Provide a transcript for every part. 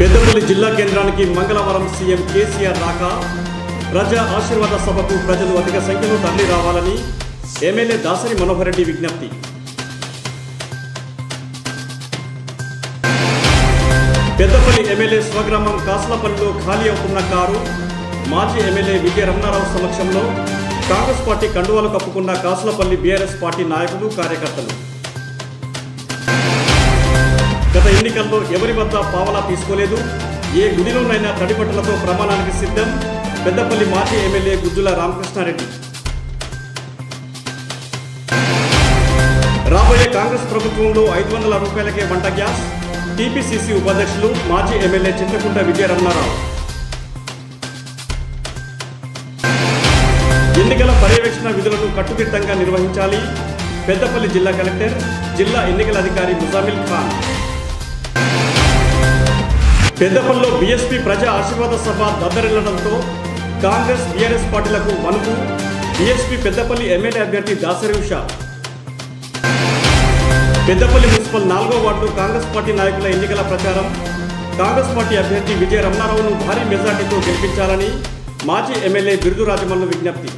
పెద్దపల్లి జిల్లా కేంద్రానికి మంగళవారం సీఎం కేసీఆర్ రాక ప్రజా ఆశీర్వాద సభకు ప్రజలు అధిక సంఖ్యలో తరలి రావాలని ఎమ్మెల్యే దాసరి మనోహర్ రెడ్డి విజ్ఞప్తి పెద్దపల్లి ఎమ్మెల్యే స్వగ్రామం కాసులపల్లిలో ఖాళీ అవుతున్న కారు మాజీ ఎమ్మెల్యే విజయ రమణారావు సమక్షంలో కాంగ్రెస్ పార్టీ కండువాలు కప్పుకున్న కాసులపల్లి బీఆర్ఎస్ పార్టీ నాయకులు కార్యకర్తలు గత ఎన్నికల్లో ఎవరి వద్ద పావలా తీసుకోలేదు ఏ గుడిలోనైనా తడిబట్టలతో ప్రమాణానికి సిద్ధం పెద్దపల్లి మాజీ ఎమ్మెల్యే గుజ్జుల రామకృష్ణారెడ్డి రాబోయే కాంగ్రెస్ ప్రభుత్వంలో ఐదు వందల రూపాయలకే వంట గ్యాస్ టీపీసీసీ ఉపాధ్యక్షులు మాజీ ఎమ్మెల్యే చింతకుంట విజయరమణారావు ఎన్నికల పర్యవేక్షణ విధులను కట్టుదిట్టంగా నిర్వహించాలి పెద్దపల్లి జిల్లా కలెక్టర్ జిల్లా ఎన్నికల అధికారి ముజామిల్ ఖాన్ పెద్దపల్లిలో బీఎస్పీ ప్రజా ఆశీర్వాద సభ దద్దరిల్లడంతో కాంగ్రెస్ బీఆర్ఎస్ పార్టీలకు వణుకు బీఎస్పీ పెద్దపల్లి ఎమ్మెల్యే అభ్యర్థి దాసరి ఉషా పెద్దపల్లి మున్సిపల్ నాలుగో వార్డు కాంగ్రెస్ పార్టీ నాయకుల ఎన్నికల ప్రచారం కాంగ్రెస్ పార్టీ అభ్యర్థి విజయ రమణారావును భారీ మెజార్టీతో గెలిపించాలని మాజీ ఎమ్మెల్యే బిరుదు రాజమల్లు విజ్ఞప్తి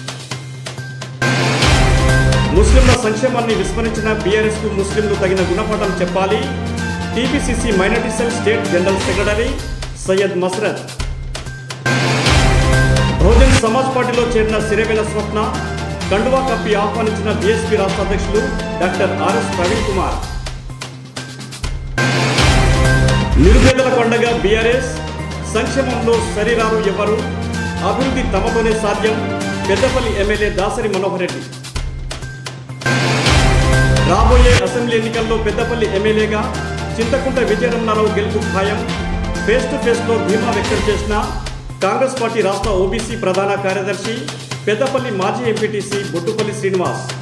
ముస్లింల సంక్షేమాన్ని విస్మరించిన బీఆర్ఎస్ కు ముస్లింలు తగిన గుణపాఠం చెప్పాలి TPCC minority cell state general secretary Syed Masarat Bahujan Samaj పార్టీలో చేరిన సిరివెల స్వప్న కండువా కప్పి ఆహ్వానించిన బీఎస్పీ రాష్ట్ర అధ్యక్షులు డాక్టర్ ఆర్ఎస్ ప్రవీణ్ కుమార్ నిరుపేదల పండగ బీఆర్ఎస్ సంక్షేమంలో శరీరాలు ఎవరు అభివృద్ధి తమతోనే సాధ్యం పెద్దపల్లి ఎమ్మెల్యే దాసరి మనోహర్ రెడ్డి రాబోయే అసెంబ్లీ ఎన్నికల్లో పెద్దపల్లి ఎమ్మెల్యేగా చింతకుంట విజయరమణారావు గెలుపు ఖాయం ఫేస్ టు ఫేస్ లో ధీమా వ్యక్తం చేసిన కాంగ్రెస్ పార్టీ రాష్ట్ర ఓబీసీ ప్రధాన కార్యదర్శి పెద్దపల్లి మాజీ ఎంపీటీసీ బొట్టుపల్లి శ్రీనివాస్